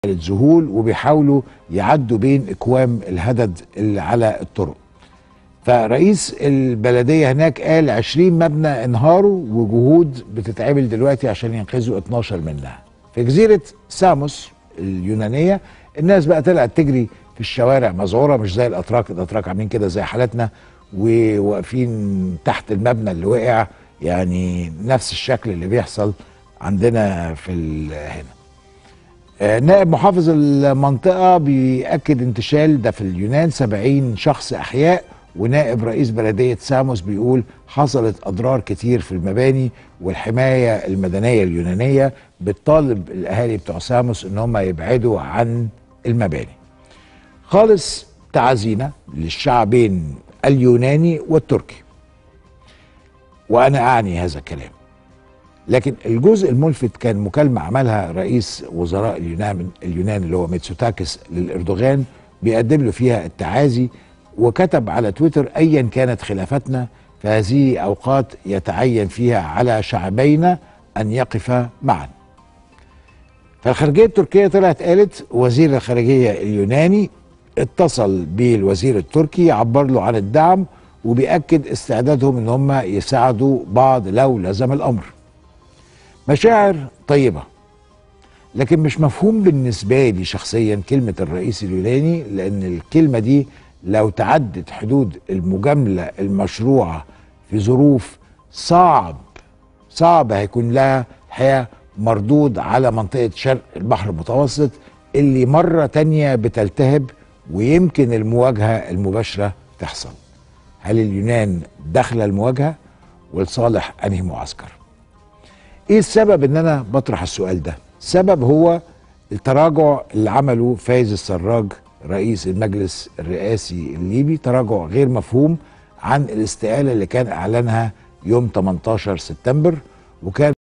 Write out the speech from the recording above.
ذهول وبيحاولوا يعدوا بين اكوام الهدد اللي على الطرق فرئيس البلديه هناك قال 20 مبنى انهاروا وجهود بتتعمل دلوقتي عشان ينقذوا 12 منها في جزيره ساموس اليونانيه الناس بقى طلعت تجري في الشوارع مذعوره مش زي الاتراك الاتراك عاملين كده زي حالتنا وواقفين تحت المبنى اللي وقع يعني نفس الشكل اللي بيحصل عندنا في هنا آه، نائب محافظ المنطقة بيأكد انتشال ده في اليونان 70 شخص أحياء ونائب رئيس بلدية ساموس بيقول حصلت أضرار كتير في المباني والحماية المدنية اليونانية بتطالب الأهالي بتوع ساموس إن هم يبعدوا عن المباني خالص تعزينا للشعبين اليوناني والتركي وأنا أعني هذا الكلام لكن الجزء الملفت كان مكالمة عملها رئيس وزراء اليونان اليونان اللي هو ميتسوتاكس للإردوغان بيقدم له فيها التعازي وكتب على تويتر أيا كانت خلافاتنا فهذه أوقات يتعين فيها على شعبينا أن يقفا معا فالخارجية التركية طلعت قالت وزير الخارجية اليوناني اتصل بالوزير التركي عبر له عن الدعم وبيأكد استعدادهم ان هم يساعدوا بعض لو لزم الامر مشاعر طيبة لكن مش مفهوم بالنسبة لي شخصيا كلمة الرئيس اليوناني لأن الكلمة دي لو تعدت حدود المجاملة المشروعة في ظروف صعب صعب هيكون لها الحقيقة مردود على منطقة شرق البحر المتوسط اللي مرة تانية بتلتهب ويمكن المواجهة المباشرة تحصل هل اليونان داخلة المواجهة ولصالح أنهي معسكر ايه السبب ان انا بطرح السؤال ده السبب هو التراجع اللي عمله فايز السراج رئيس المجلس الرئاسي الليبي تراجع غير مفهوم عن الاستقالة اللي كان اعلنها يوم 18 سبتمبر وكان